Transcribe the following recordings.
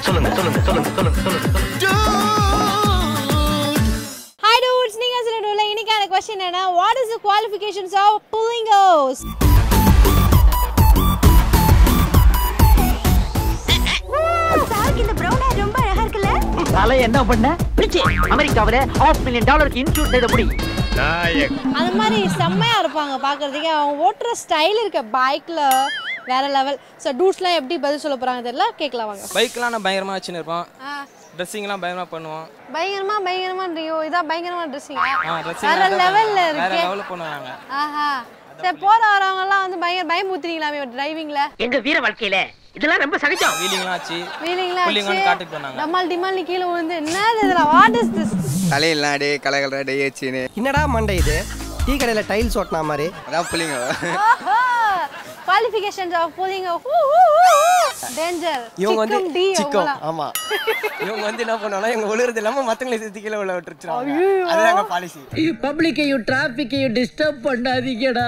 சொல்லுங்க சொல்லுங்க சொல்லுங்க சொல்லுங்க சொல்லுங்க ஹாய் டூட்ஸ் நீங்க சொல்லுங்க இன்னைக்கான கொஸ்டின் என்ன what is the qualifications of புல்லிங்கோஸ் சாருக்கு இந்த ப்ரௌன் ஹேர் ரொம்ப அழகா இருக்குல்ல தலை என்ன பண்ண பிடிச்சி அமெரிக்காவில ஹாஃப் மில்லியன் டாலருக்கு இன்சூர் செய்த முடி அந்த மாதிரி செம்மையா இருப்பாங்க பார்க்கறதுக்கு அவங்க ஓட்டுற ஸ்டைல் இருக்க பைக்ல வேற லெவல் ஸோ டூட்ஸ்லாம் எப்படி பதில் சொல்ல போறாங்க தெரியல கேட்கலாம் வாங்க பைக்லாம் நான் பயங்கரமாக வச்சுன்னு இருப்போம் ஆ, ட்ரெஸ்ஸிங்லாம் பயங்கரமாக பண்ணுவோம் பயங்கரமா பயங்கரமான்றீங்க இதான் பயங்கரமா ட்ரெஸ்ஸிங் ஆ ட்ரெஸ்ஸிங் வேற லெவல்ல வேற இருக்கு லெவலில் பண்ணுவோம் நாங்கள் ஆஹா சரி போற வரவங்க எல்லாம் வந்து பயங்கர பயமுத்துறீங்களாமே டிரைவிங்ல எங்க வீர வாழ்க்கையில இதெல்லாம் ரொம்ப சகஜம் வீலிங்லாம் ஆச்சு வீலிங்லாம் புள்ளிங்கன்னு காட்டுக்கு போனாங்க டமால் டிமால் கீழே விழுந்து என்னது இதெல்லாம் வாட் இஸ் திஸ் தலையெல்லாம் டே கலகலரா டே வச்சுன்னு என்னடா மண்டை இது டீ கடையில் டைல்ஸ் ஓட்டினா மாதிரி அதான் புள்ளிங்க குவாலிஃபிகேஷன்ஸ் ஆஃப் புல்லிங் டேஞ்சர் இவங்க வந்து சிக்கம் டி சிக்கம் ஆமா இவங்க வந்து என்ன பண்ணுவாங்கன்னா இவங்க விழுறது இல்லாம மத்தவங்களை சேர்த்து கீழே விழ விட்டுருச்சுருவாங்க அதுதான் எங்க பாலிசி பப்ளிக்கையும் டிராபிக்கையும் டிஸ்டர்ப் பண்ணாதீங்கடா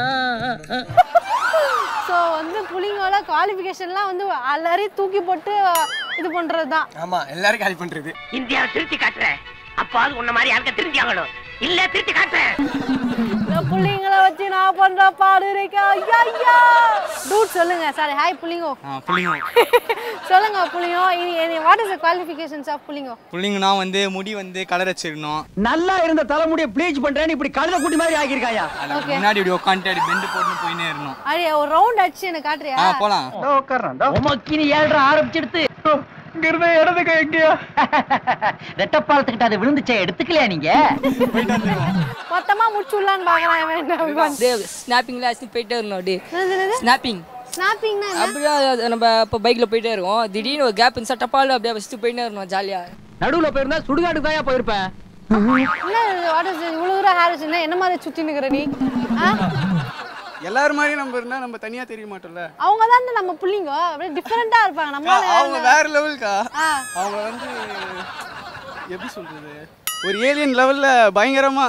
ஸோ வந்து புலிங்கோல குவாலிஃபிகேஷன்லாம் வந்து எல்லாரையும் தூக்கி போட்டு இது பண்றது தான் ஆமா எல்லாரும் காலி பண்றது இந்தியாவை திருத்தி காட்டுறேன் அப்பாவது உன்ன மாதிரி யாருக்க திருத்தி ஆகணும் இல்ல திருத்தி காட்டுறேன் இந்த புள்ளிங்களை வச்சு நான் பண்ற பாடு இருக்கா ஐயா டூட் சொல்லுங்க சாரி ஹாய் புள்ளிங்கோ ஆ புள்ளிங்க சொல்லுங்க புள்ளிங்கோ இனி what is the qualifications of புள்ளிங்கோ புள்ளிங்கன்னா வந்து முடி வந்து கலர் வச்சிருக்கணும் நல்லா இருந்த தலைமுடியை ப்ளீச் பண்றேன்னு இப்படி கழுத குட்டி மாதிரி ஆகியிருக்காயா அதுக்கு முன்னாடி இப்படி உட்காந்துட்டு அப்படி பெண்டு போட்டுன்னு போயினே இருக்கணும் அடி ஒரு ரவுண்ட் அடிச்சு எனக்கு காட்டுறியா ஆ போகலாம் உமக்கினி ஏழ்ற ஆரம்பிச்சிடுத்து இங்கிருந்து இடது கை எங்கேயா ரெட்டப்பாலத்துக்கிட்ட அது விழுந்துச்சே எடுத்துக்கலையா நீங்க மொத்தமா முடிச்சு விடலான்னு பாக்குறான் இவன் என்ன உட்கார்ந்து. ஸ்னாப்பிங்ல அடிச்சு போயிட்டே இருந்தோம் அப்படியே என்னது, என்னது? ஸ்னாப்பிங் ஸ்னாப்பிங்னா என்ன? அப்படியே அது நம்ம இப்போ பைக்ல போயிட்டே இருக்கோம் திடீர்னு ஒரு கேப் இருந்துச்சா டப்பால் அப்படியே வச்சுட்டு போயிட்டே இருந்தோம் ஜாலியா நடுவுல போயிருந்தா சுடுகாடு தாயா போயிருப்பேன் என்ன இது? What is this? இவ்வளவு தூரம் hair வச்சிருந்தா என்ன மாதிரி சுத்தி நிக்கிற நீ ஆ? எல்லாரும் மாதிரி நம்ம இருந்தா நம்ம தனியா தெரிய மாட்டோம்ல அவங்க தான் நம்ம புள்ளிங்க அப்படியே டிஃபரெண்டா இருப்பாங்க நம்மளால அவங்க வேற லெவல்க்கா ஆ. அவங்க வந்து எப்படி சொல்றது ஒரு ஏலியன் லெவல்ல பயங்கரமா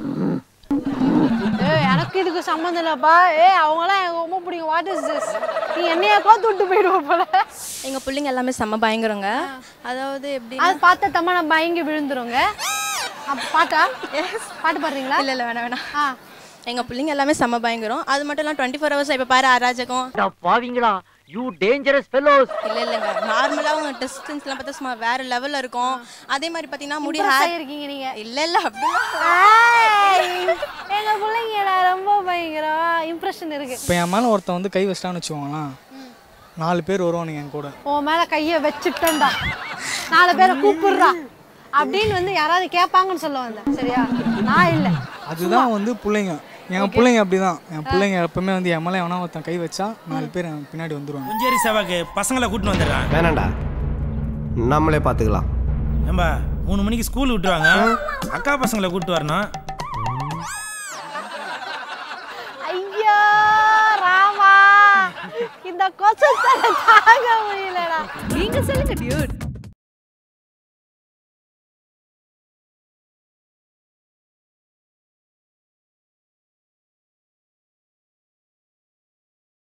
ஏய் எனக்கு இதுக்கு சம்மந்தம் இல்லப்பா ஏய் அவங்களாம் எனக்கு ரொம்ப பிடிக்கும் வாட் இஸ் திஸ் நீ என்னைய கோத்து விட்டு போயிடுவோம் போல எங்க பிள்ளைங்க எல்லாமே செம்ம பயங்கரங்க அதாவது எப்படி அது பார்த்த தம்மா நம்ம பயங்கி விழுந்துருங்க அப்ப பாட்டா பாட்டு பாடுறீங்களா இல்ல இல்ல வேணாம் வேணாம் ஆ எங்க பிள்ளைங்க எல்லாமே செம்ம பயங்கரம் அது மட்டும் இல்லாம டுவெண்ட்டி ஃபோர் ஹவர்ஸ் இப்ப பாரு அராஜகம் பாவீங்களா யூ டேஞ்சரஸ் ஃபெலோஸ் இல்ல இல்லங்க நார்மலா அவங்க டிஸ்டன்ஸ் எல்லாம் பார்த்தா சும்மா வேற லெவல்ல இருக்கும் அதே மாதிரி பாத்தீங்கன்னா முடி Impress hair- ஆயிருக்கீங்க நீங்க இல்ல இல்ல அப்படிலாம் ஏய், எங்க பிள்ளைங்க ரொம்ப பயங்கரம் இம்ப்ரெஷன் இருக்கு இப்போ என் மேலே ஒருத்தன் வந்து கை வச்சிட்டான்னு வச்சுக்கோங்களேன் நாலு பேர் வருவானுங்க என் கூட உன் மேல கைய வச்சுட்டேன்டா நாலு பேரை கூப்பிடுறா அப்படின்னு வந்து யாராவது கேட்பாங்கன்னு சொல்ல வந்தேன் சரியா நான் இல்ல அதுதான் வந்து பிள்ளைங்க என் பிள்ளைங்க அப்படிதான் என் பிள்ளைங்க எப்பவுமே வந்து என் மேலே எவனா ஒருத்தன் கை வச்சா நாலு பேர் என் பின்னாடி வந்துருவாங்க குஞ்சேரி செவாக்கு பசங்களை கூட்டின்னு வந்துடுறான் வேணாண்டா நம்மளே பார்த்துக்கலாம் ஏம்பா மூணு மணிக்கு ஸ்கூல் விட்டுருவாங்க அக்கா பசங்களை கூப்பிட்டு வரணும் ஐயோ ராமா இந்த கொசத்தை தாங்க முடியலடா நீங்க சொல்லுங்க டியூட்